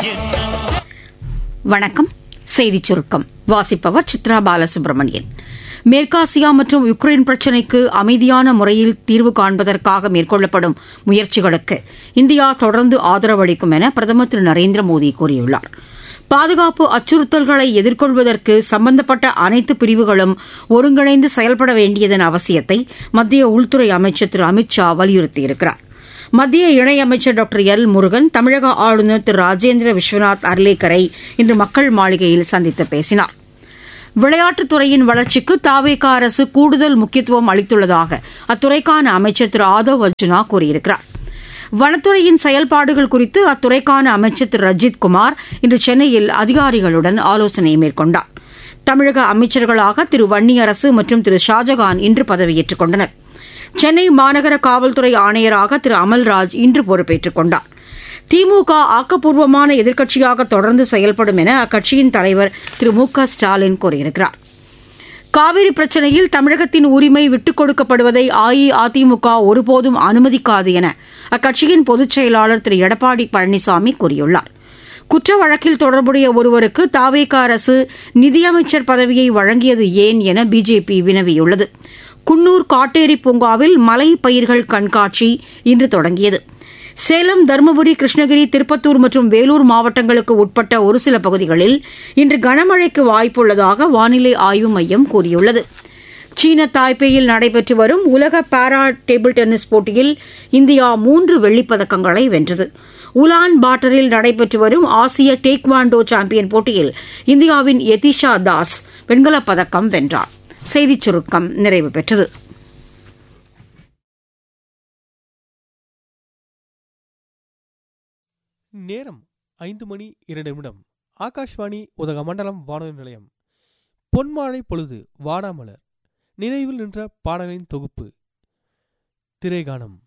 வணக்கம் செய்திச் சுருக்கம் வாசிப்பவர் சித்ரா பாலசுப்ரமணியன் மேற்காசியா மற்றும் யுக்ரைன் பிரச்சினைக்கு அமைதியான முறையில் தீர்வு காண்பதற்காக மேற்கொள்ளப்படும் முயற்சிகளுக்கு இந்தியா தொடர்ந்து ஆதரவு அளிக்கும் என பிரதமர் திரு நரேந்திர மோடி கூறியுள்ளார் பாதுகாப்பு அச்சுறுத்தல்களை எதிர்கொள்வதற்கு சம்பந்தப்பட்ட அனைத்து பிரிவுகளும் ஒருங்கிணைந்து செயல்பட வேண்டியதன் அவசியத்தை மத்திய உள்துறை அமைச்சர் திரு அமித் ஷா வலியுறுத்தியிருக்கிறார் மத்திய இணையமைச்சர் டாக்டர் எல் முருகன் தமிழக ஆளுநர் திரு ராஜேந்திர விஸ்வநாத் அர்லேக்கரை இன்று மக்கள் மாளிகையில் சந்தித்து பேசினார் விளையாட்டுத் துறையின் வளர்ச்சிக்கு தாவேகா அரசு கூடுதல் முக்கியத்துவம் அளித்துள்ளதாக அத்துறைக்கான அமைச்சர் திரு ஆதவ் அர்ஜுனா கூறியிருக்கிறார் வனத்துறையின் செயல்பாடுகள் குறித்து அத்துறைக்கான அமைச்சர் திரு ரஜித் குமார் இன்று சென்னையில் அதிகாரிகளுடன் ஆலோசனை மேற்கொண்டார் தமிழக அமைச்சர்களாக திரு வன்னியரசு மற்றும் திரு ஷாஜகான் இன்று பதவியேற்றுக் கொண்டனர் சென்னை மாநகர காவல்துறை ஆணையராக திரு அமல்ராஜ் இன்று பொறுப்பேற்றுக் கொண்டார் திமுக ஆக்கப்பூர்வமான எதிர்க்கட்சியாக தொடர்ந்து செயல்படும் என அக்கட்சியின் தலைவர் திரு மு க ஸ்டாலின் கூறியிருக்கிறார் காவிரி பிரச்சினையில் தமிழகத்தின் உரிமை விட்டுக் கொடுக்கப்படுவதை அஇஅதிமுக ஒருபோதும் அனுமதிக்காது என அக்கட்சியின் பொதுச் செயலாளர் திரு எடப்பாடி பழனிசாமி கூறியுள்ளார் குற்ற வழக்கில் தொடர்புடைய ஒருவருக்கு தாவேக அரசு நிதியமைச்சர் பதவியை வழங்கியது ஏன் என பிஜேபி வினவியுள்ளது குன்னூர் காட்டேரி பூங்காவில் மலை பயிர்கள் கண்காட்சி இன்று தொடங்கியது சேலம் தருமபுரி கிருஷ்ணகிரி திருப்பத்தூர் மற்றும் வேலூர் மாவட்டங்களுக்கு உட்பட்ட ஒரு சில பகுதிகளில் இன்று கனமழைக்கு வாய்ப்புள்ளதாக வானிலை ஆய்வு மையம் கூறியுள்ளது சீன தாய்பேயில் நடைபெற்று வரும் உலக பாரா டேபிள் டென்னிஸ் போட்டியில் இந்தியா மூன்று வெள்ளிப்பதக்கங்களை வென்றது உலான் பாட்டரில் நடைபெற்று வரும் ஆசிய டேக்வாண்டோ சாம்பியன் போட்டியில் இந்தியாவின் யதிஷா தாஸ் வெண்கலப் பதக்கம் வென்றார் செய்திச் சுருக்கம் நிறைவு பெற்றது நேரம் ஐந்து மணி இரண்டு நிமிடம் ஆகாஷ்வாணி உதகமண்டலம் வானொலி நிலையம் பொன்மாழை பொழுது வாடாமலர் நினைவில் நின்ற பாடலின் தொகுப்பு திரைகானம்